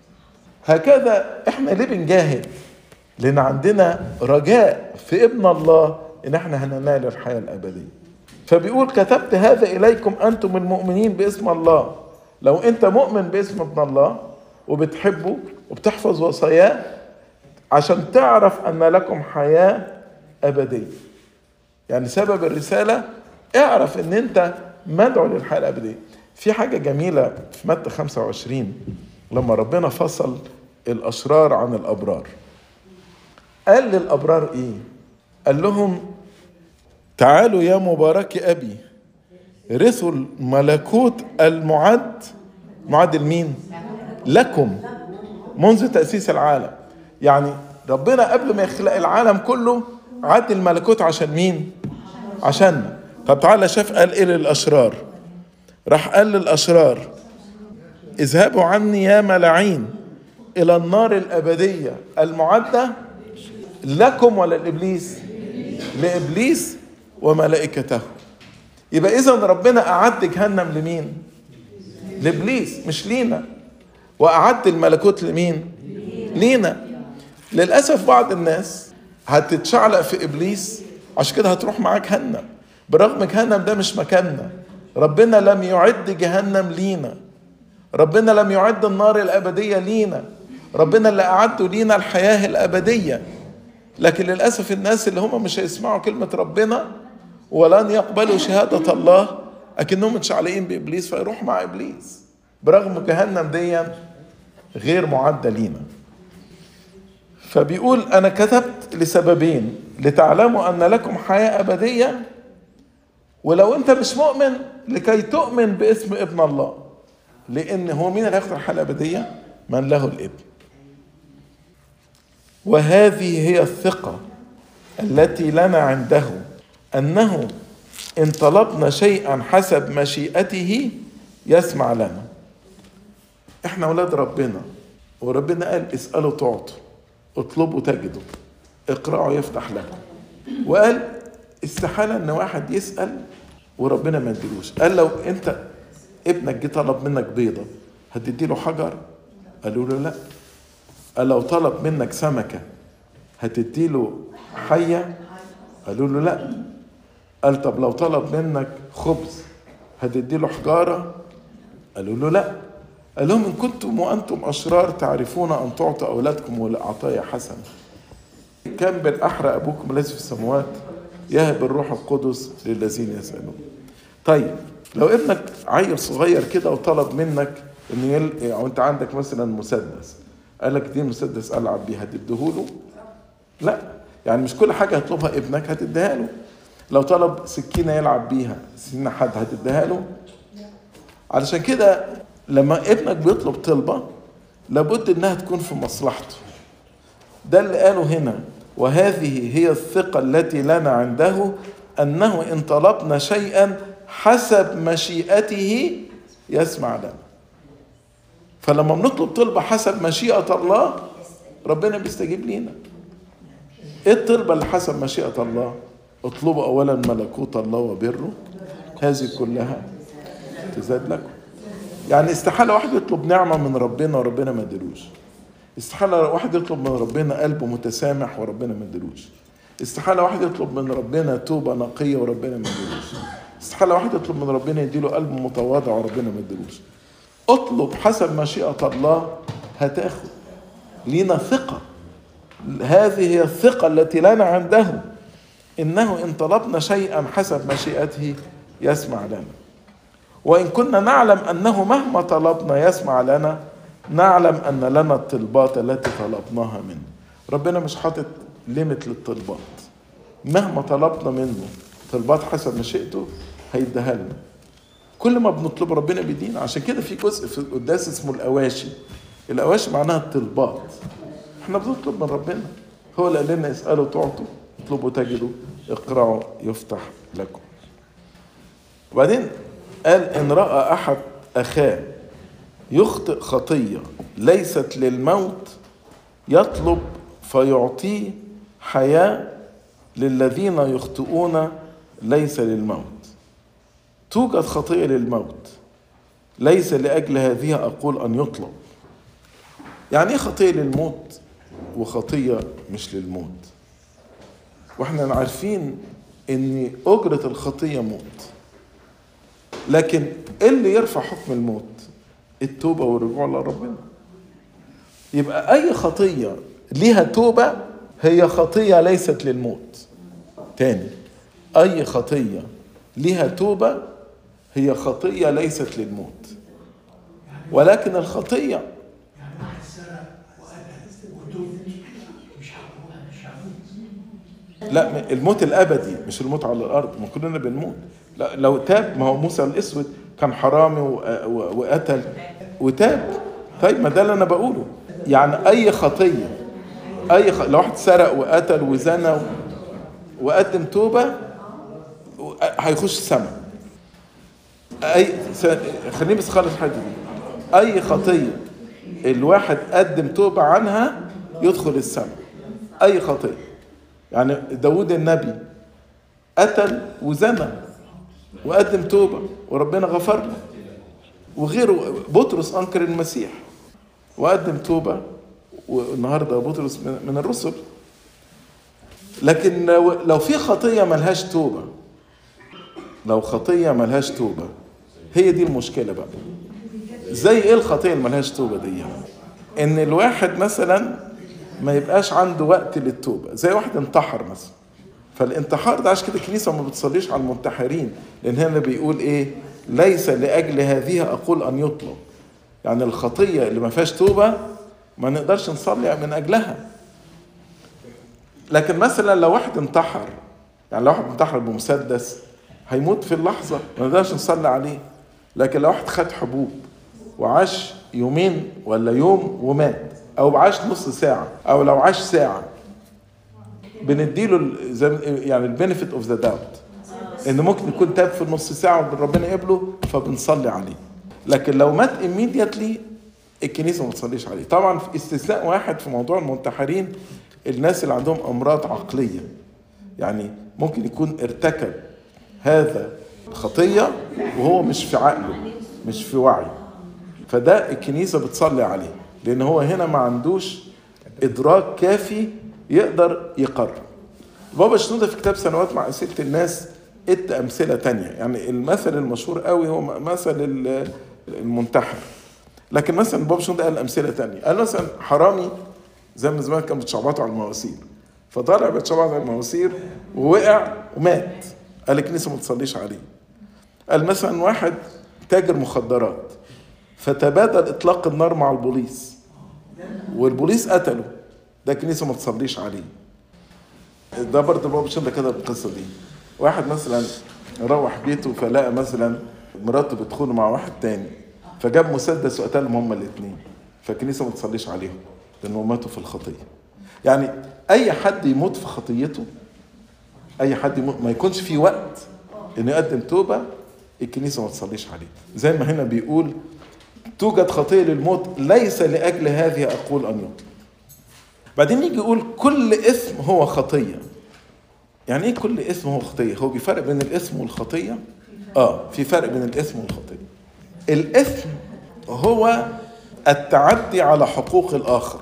هكذا احنا ليه بنجاهد لان عندنا رجاء في ابن الله ان احنا هننال الحياه الابديه فبيقول كتبت هذا اليكم انتم المؤمنين باسم الله لو انت مؤمن باسم ابن الله وبتحبه وبتحفظ وصاياه عشان تعرف ان لكم حياه ابديه يعني سبب الرساله اعرف ان انت مدعو للحياه الابديه في حاجه جميله في متى 25 لما ربنا فصل الاشرار عن الابرار قال للابرار ايه قال لهم تعالوا يا مبارك ابي رثوا الملكوت المعد معد لمين لكم منذ تأسيس العالم يعني ربنا قبل ما يخلق العالم كله عد الملكوت عشان مين عشاننا طب تعالى شاف قال ايه للاشرار راح قال للاشرار اذهبوا عني يا ملاعين الى النار الابديه المعده لكم ولا لابليس لابليس وملائكته يبقى اذا ربنا اعد جهنم لمين لابليس مش لينا واعد الملكوت لمين لينا للاسف بعض الناس هتتشعلق في ابليس عشان كده هتروح معاه جهنم برغم جهنم ده مش مكاننا ربنا لم يعد جهنم لينا ربنا لم يعد النار الابديه لينا ربنا اللي اعده لينا الحياه الابديه لكن للاسف الناس اللي هم مش هيسمعوا كلمه ربنا ولن يقبلوا شهاده الله اكنهم متشعلقين بابليس فيروح مع ابليس برغم جهنم دي غير معده لينا فبيقول انا كتبت لسببين لتعلموا ان لكم حياه ابديه ولو انت مش مؤمن لكي تؤمن باسم ابن الله لان هو مين اللي هياخد الحياه الابديه من له الابن وهذه هي الثقه التي لنا عنده انه ان طلبنا شيئا حسب مشيئته يسمع لنا احنا اولاد ربنا وربنا قال اسالوا تعطوا اطلبوا تجدوا اقرأوا يفتح لكم وقال استحالة ان واحد يسأل وربنا ما يديلوش قال لو انت ابنك جه طلب منك بيضة هتدي له حجر قالوا له لا قال لو طلب منك سمكة هتدي له حية قالوا له لا قال طب لو طلب منك خبز هتدي له حجارة قالوا له لا قال لهم إن كنتم وأنتم أشرار تعرفون أن تعطوا أولادكم والعطايا حسنة كان بالأحرى أبوكم الذي في السماوات يهب الروح القدس للذين يسألون طيب لو ابنك عيل صغير كده وطلب منك ان يل... او انت عندك مثلا مسدس قال لك دي مسدس العب بيه هتديهوله لا يعني مش كل حاجه هيطلبها ابنك هتديها له لو طلب سكينه يلعب بيها سكينه حد هتديها له علشان كده لما ابنك بيطلب طلبه لابد انها تكون في مصلحته ده اللي قاله هنا وهذه هي الثقة التي لنا عنده أنه إن طلبنا شيئا حسب مشيئته يسمع لنا فلما بنطلب طلبة حسب مشيئة الله ربنا بيستجيب لينا ايه الطلبة اللي حسب مشيئة الله اطلبوا اولا ملكوت الله وبره هذه كلها تزاد لكم يعني استحالة واحد يطلب نعمة من ربنا وربنا ما يديلوش استحالة واحد يطلب من ربنا قلبه متسامح وربنا ما يديلوش استحالة واحد يطلب من ربنا توبة نقية وربنا ما يديلوش استحالة واحد يطلب من ربنا يديله قلب متواضع وربنا ما يديلوش اطلب حسب مشيئة الله هتاخد لينا ثقة هذه هي الثقة التي لنا عنده إنه إن طلبنا شيئا حسب مشيئته يسمع لنا وإن كنا نعلم أنه مهما طلبنا يسمع لنا نعلم أن لنا الطلبات التي طلبناها منه ربنا مش حاطط ليميت للطلبات مهما طلبنا منه طلبات حسب مشيئته هيديها لنا كل ما بنطلب ربنا بيدينا عشان كده في جزء في القداس اسمه الأواشي الأواشي معناها الطلبات احنا بنطلب من ربنا هو اللي قال لنا اسألوا تعطوا اطلبوا تجدوا اقرأوا يفتح لكم وبعدين قال إن رأى أحد أخاه يخطئ خطية ليست للموت يطلب فيعطيه حياة للذين يخطئون ليس للموت توجد خطية للموت ليس لأجل هذه أقول أن يطلب يعني ايه خطية للموت وخطية مش للموت واحنا عارفين ان اجرة الخطية موت لكن ايه اللي يرفع حكم الموت التوبة والرجوع لربنا يبقى اي خطية ليها توبة هي خطية ليست للموت تاني اي خطية ليها توبة هي خطية ليست للموت ولكن الخطية يعني واحد سرق وقتل وتوب مش هقول مش هقول لا الموت الابدي مش الموت على الارض ما كلنا بنموت لا لو تاب ما هو موسى الاسود كان حرامي و- و- وقتل وتاب طيب ما ده اللي انا بقوله يعني اي خطيه اي خ... لو واحد سرق وقتل وزنى و... وقدم توبه و- هيخش السماء اي س... خليني بس خلص الحته دي اي خطيه الواحد قدم توبه عنها يدخل السماء اي خطيه يعني داود النبي قتل وزنى وقدم توبه وربنا غفر له وغيره بطرس انكر المسيح وقدم توبه والنهارده بطرس من من الرسل لكن لو لو في خطيه ملهاش توبه لو خطيه ملهاش توبه هي دي المشكله بقى زي ايه الخطيه اللي ملهاش توبه دي ان الواحد مثلا ما يبقاش عنده وقت للتوبه زي واحد انتحر مثلا فالانتحار ده عشان كده الكنيسه ما بتصليش على المنتحرين لان هنا بيقول ايه ليس لاجل هذه اقول ان يطلب يعني الخطيه اللي ما فيهاش توبه ما نقدرش نصلي من اجلها لكن مثلا لو واحد انتحر يعني لو واحد انتحر بمسدس هيموت في اللحظه ما نقدرش نصلي عليه لكن لو واحد خد حبوب وعاش يومين ولا يوم ومات او عاش نص ساعه او لو عاش ساعه بنديله ال- زي ما- يعني البينفيت اوف ذا داوت ان ممكن يكون تاب في نص ساعه وربنا يقبله فبنصلي عليه لكن لو مات immediately الكنيسه ما بتصليش عليه طبعا في استثناء واحد في موضوع المنتحرين الناس اللي عندهم امراض عقليه يعني ممكن يكون ارتكب هذا خطيه وهو مش في عقله مش في وعي فده الكنيسه بتصلي عليه لان هو هنا ما عندوش ادراك كافي يقدر يقرر بابا شنودة في كتاب سنوات مع أسئلة الناس ادى أمثلة تانية يعني المثل المشهور قوي هو مثل ال- المنتحر لكن مثلا بابا شنودة قال أمثلة تانية قال مثلا حرامي زي ما زمان كانوا بيتشعبطوا على المواسير فطلع بيتشعبط على المواسير ووقع ومات قال الكنيسة ما تصليش عليه قال مثلا واحد تاجر مخدرات فتبادل إطلاق النار مع البوليس والبوليس قتله ده الكنيسة ما تصليش عليه ده برضه بابا شنودة كده القصة دي واحد مثلا روح بيته فلقى مثلا مراته بتخونه مع واحد تاني فجاب مسدس وقتلهم هما الاثنين فالكنيسة ما تصليش عليهم لأنهم ماتوا في الخطية يعني أي حد يموت في خطيته أي حد يموت ما يكونش في وقت إنه يقدم توبة الكنيسة ما تصليش عليه زي ما هنا بيقول توجد خطية للموت ليس لأجل هذه أقول أن يطلق بعدين يجي يقول كل اسم هو خطيه يعني ايه كل اسم هو خطيه هو بيفرق بين الاسم والخطيه اه في فرق بين الاسم والخطيه الاسم هو التعدي على حقوق الاخر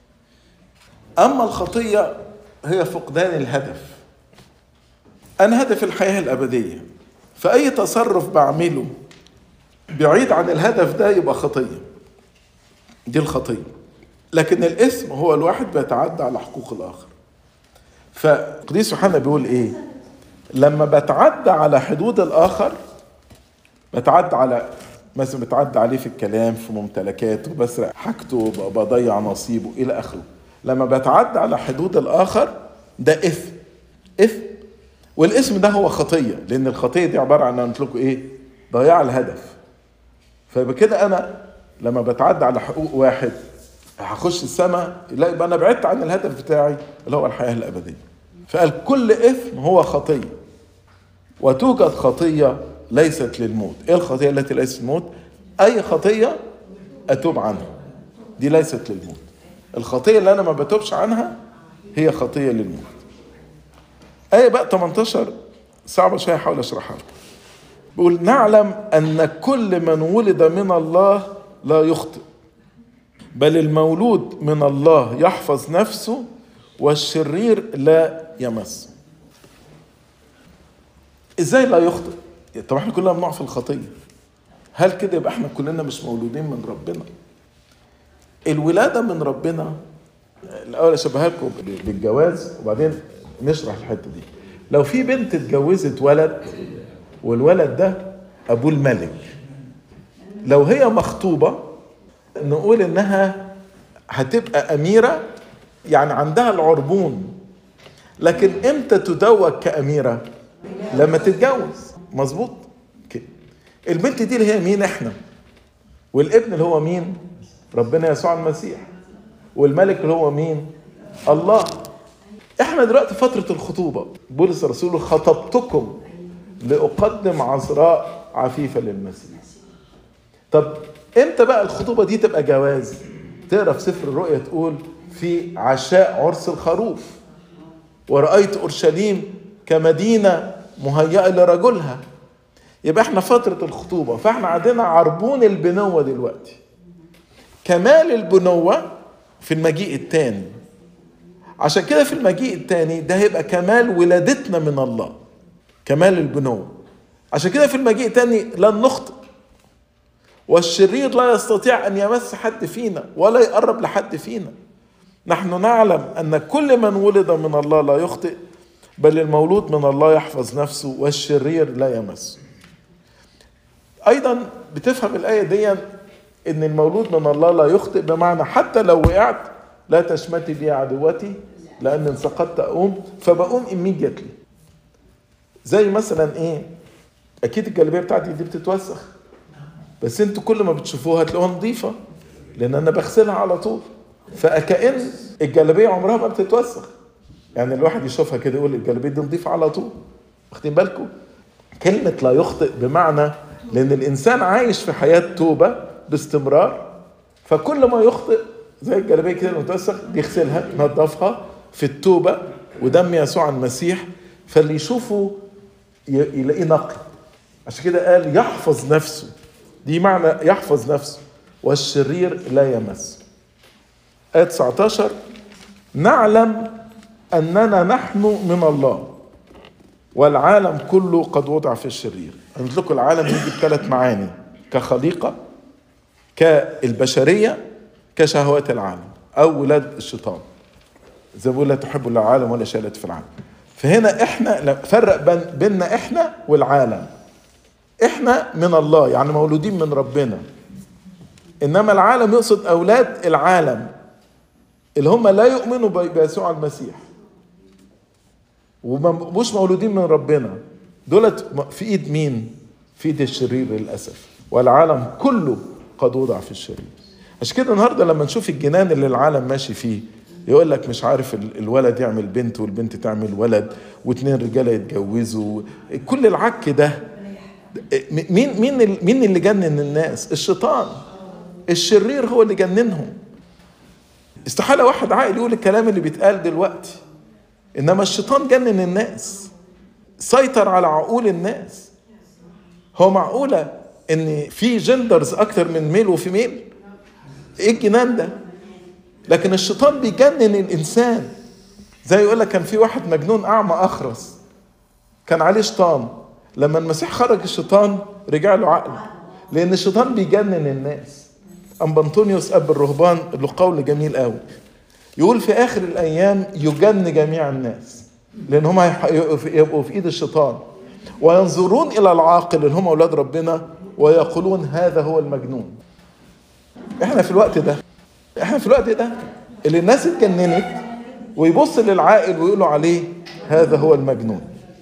اما الخطيه هي فقدان الهدف انا هدف الحياه الابديه فاي تصرف بعمله بعيد عن الهدف ده يبقى خطيه دي الخطيه لكن الاسم هو الواحد بيتعدى على حقوق الاخر فقديس يوحنا بيقول ايه لما بتعدى على حدود الاخر بتعدى على مثلا بتعدى عليه في الكلام في ممتلكاته بسرق حاجته ب- بضيع نصيبه الى اخره لما بتعدى على حدود الاخر ده اثم اثم والاسم ده هو خطيه لان الخطيه دي عباره عن قلت لكم ايه ضياع الهدف فبكده انا لما بتعدى على حقوق واحد هخش السماء لا يبقى انا بعدت عن الهدف بتاعي اللي هو الحياه الابديه فقال كل اثم هو خطيه وتوجد خطيه ليست للموت ايه الخطيه التي ليست للموت اي خطيه اتوب عنها دي ليست للموت الخطيه اللي انا ما بتوبش عنها هي خطيه للموت ايه بقى 18 صعبه شويه احاول اشرحها لكم بيقول نعلم ان كل من ولد من الله لا يخطئ بل المولود من الله يحفظ نفسه والشرير لا يمسه ازاي لا يخطئ طب احنا كلنا بنقع في الخطيه هل كده يبقى احنا كلنا مش مولودين من ربنا الولاده من ربنا الاول اشبهها لكم بالجواز وبعدين نشرح الحته دي لو في بنت اتجوزت ولد والولد ده ابوه الملك لو هي مخطوبه نقول انها هتبقى اميره يعني عندها العربون لكن امتى تدوج كاميره لما تتجوز مظبوط كده البنت دي اللي هي مين احنا والابن اللي هو مين ربنا يسوع المسيح والملك اللي هو مين الله احنا دلوقتي فترة الخطوبة بولس الرسول خطبتكم لأقدم عذراء عفيفة للمسيح طب امتى بقى الخطوبة دي تبقى جواز تقرا في سفر الرؤيا تقول في عشاء عرس الخروف ورأيت أورشليم كمدينة مهيئة لرجلها يبقى احنا فترة الخطوبة فاحنا عندنا عربون البنوة دلوقتي كمال البنوة في المجيء الثاني عشان كده في المجيء الثاني ده هيبقى كمال ولادتنا من الله كمال البنوة عشان كده في المجيء الثاني لن نخطئ والشرير لا يستطيع ان يمس حد فينا ولا يقرب لحد فينا نحن نعلم ان كل من ولد من الله لا يخطئ بل المولود من الله يحفظ نفسه والشرير لا يمسه ايضا بتفهم الايه دي ان المولود من الله لا يخطئ بمعنى حتى لو وقعت لا تشمتي بي عدوتي لان ان سقطت اقوم فبقوم immediately زي مثلا ايه اكيد الجلابيه بتاعتي دي بتتوسخ بس انتوا كل ما بتشوفوها هتلاقوها نظيفه لان انا بغسلها على طول فكأن الجلابيه عمرها ما بتتوسخ يعني الواحد يشوفها كده يقول الجلابيه دي نظيفه على طول واخدين بالكم كلمه لا يخطئ بمعنى لان الانسان عايش في حياه توبه باستمرار فكل ما يخطئ زي الجلابيه كده المتوسخ بيغسلها ينظفها في التوبه ودم يسوع المسيح فاللي يشوفه ي- يلاقيه نقي عشان كده قال يحفظ نفسه دي معنى يحفظ نفسه والشرير لا يمس آية 19 نعلم أننا نحن من الله والعالم كله قد وضع في الشرير أنا قلت لكم العالم يجي بثلاث معاني كخليقة كالبشرية كشهوات العالم أو ولاد الشيطان زي ما بيقول لا تحب الا العالم ولا شيء في العالم فهنا احنا لا- فرق بين بيننا احنا والعالم احنا من الله يعني مولودين من ربنا انما العالم يقصد اولاد العالم اللي هم لا يؤمنوا ب- بيسوع المسيح ومش مولودين من ربنا دولت م- في ايد مين في ايد الشرير للاسف والعالم كله قد وضع في الشرير عشان كده النهارده لما نشوف الجنان اللي العالم ماشي فيه يقول لك مش عارف ال- الولد يعمل بنت والبنت تعمل ولد واتنين رجاله يتجوزوا كل العك ده م- مين مين ال- مين اللي جنن الناس الشيطان الشرير هو اللي جننهم استحالة واحد عاقل يقول الكلام اللي بيتقال دلوقتي إنما الشيطان جنن الناس سيطر على عقول الناس هو معقولة إن في جندرز أكتر من ميل وفيميل إيه الجنان ده لكن الشيطان بيجنن الإنسان زي يقول لك كان في واحد مجنون أعمى أخرس كان عليه شيطان لما المسيح خرج الشيطان رجع له عقله لأن الشيطان بيجنن الناس أم بنطونيوس أب الرهبان له قول جميل قوي يقول في آخر الأيام يجن جميع الناس لأن هم هيح- يبقوا في إيد الشيطان وينظرون إلى العاقل اللي هم أولاد ربنا ويقولون هذا هو المجنون احنا في الوقت ده احنا في الوقت ده اللي الناس اتجننت ويبص للعاقل ويقولوا عليه هذا هو المجنون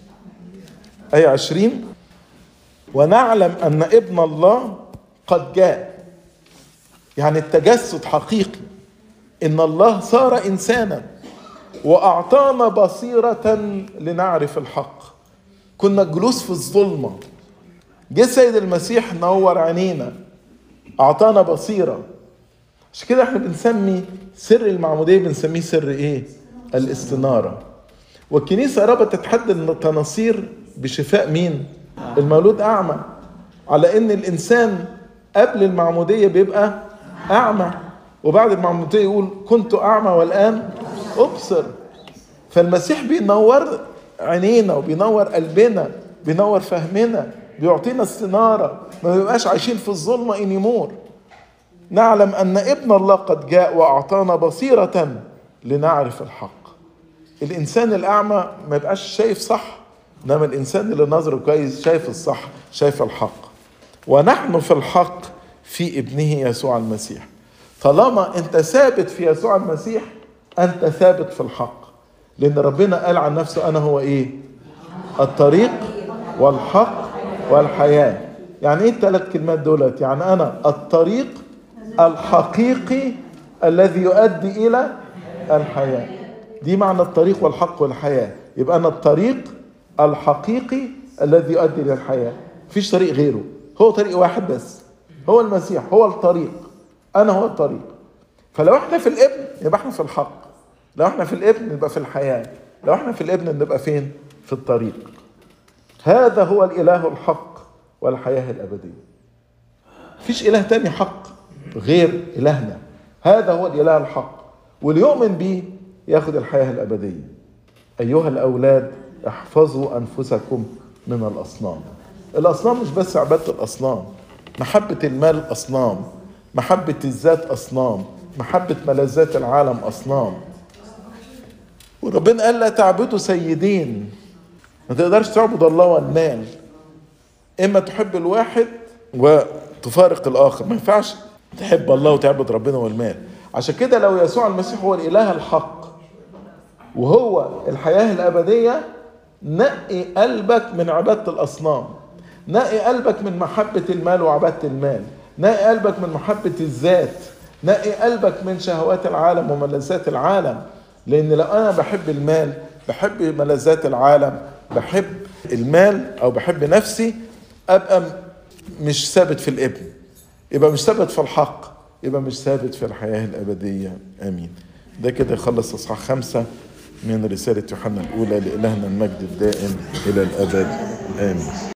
آية عشرين ونعلم أن ابن الله قد جاء يعني التجسد حقيقي ان الله صار انسانا واعطانا بصيره لنعرف الحق كنا جلوس في الظلمه جه السيد المسيح نور عينينا اعطانا بصيره عشان كده احنا بنسمي سر المعموديه بنسميه سر ايه الاستناره والكنيسه ربطت حد التناصير بشفاء مين المولود اعمى على ان الانسان قبل المعموديه بيبقى اعمى وبعد المعموديه يقول كنت اعمى والان ابصر فالمسيح بينور عينينا وبينور قلبنا بينور فهمنا بيعطينا استناره ما بيبقاش عايشين في الظلمه انيمور نعلم ان ابن الله قد جاء واعطانا بصيره لنعرف الحق الانسان الاعمى ما يبقاش شايف صح انما الانسان اللي نظره كويس شايف الصح شايف الحق ونحن في الحق في ابنه يسوع المسيح طالما انت ثابت في يسوع المسيح انت ثابت في الحق لان ربنا قال عن نفسه انا هو ايه الطريق والحق والحياه يعني ايه الثلاث كلمات دولت يعني انا الطريق الحقيقي الذي يؤدي الى الحياه دي معنى الطريق والحق والحياة يبقى أنا الطريق الحقيقي الذي يؤدي للحياة مفيش طريق غيره هو طريق واحد بس هو المسيح هو الطريق أنا هو الطريق فلو احنا في الابن يبقى احنا في الحق لو احنا في الابن نبقى في الحياة لو احنا في الابن نبقى فين في الطريق هذا هو الإله الحق والحياة الأبدية مفيش إله تاني حق غير إلهنا هذا هو الإله الحق واللي يؤمن به ياخد الحياة الأبدية أيها الأولاد احفظوا أنفسكم من الأصنام الأصنام مش بس عبادة الأصنام محبة المال أصنام محبة الذات أصنام محبة ملذات العالم أصنام وربنا قال لا تعبدوا سيدين ما تقدرش تعبد الله والمال اما تحب الواحد وتفارق الاخر ما ينفعش تحب الله وتعبد ربنا والمال عشان كده لو يسوع المسيح هو الاله الحق وهو الحياه الابديه نقي قلبك من عباده الاصنام نقي قلبك من محبه المال وعباده المال نقي قلبك من محبه الذات نقي قلبك من شهوات العالم وملذات العالم لان لو انا بحب المال بحب ملذات العالم بحب المال او بحب نفسي ابقى مش ثابت في الابن يبقى مش ثابت في الحق يبقى مش ثابت في الحياه الابديه امين ده كده يخلص اصحاح خمسه من رساله يوحنا الاولى لالهنا المجد الدائم الى الابد امين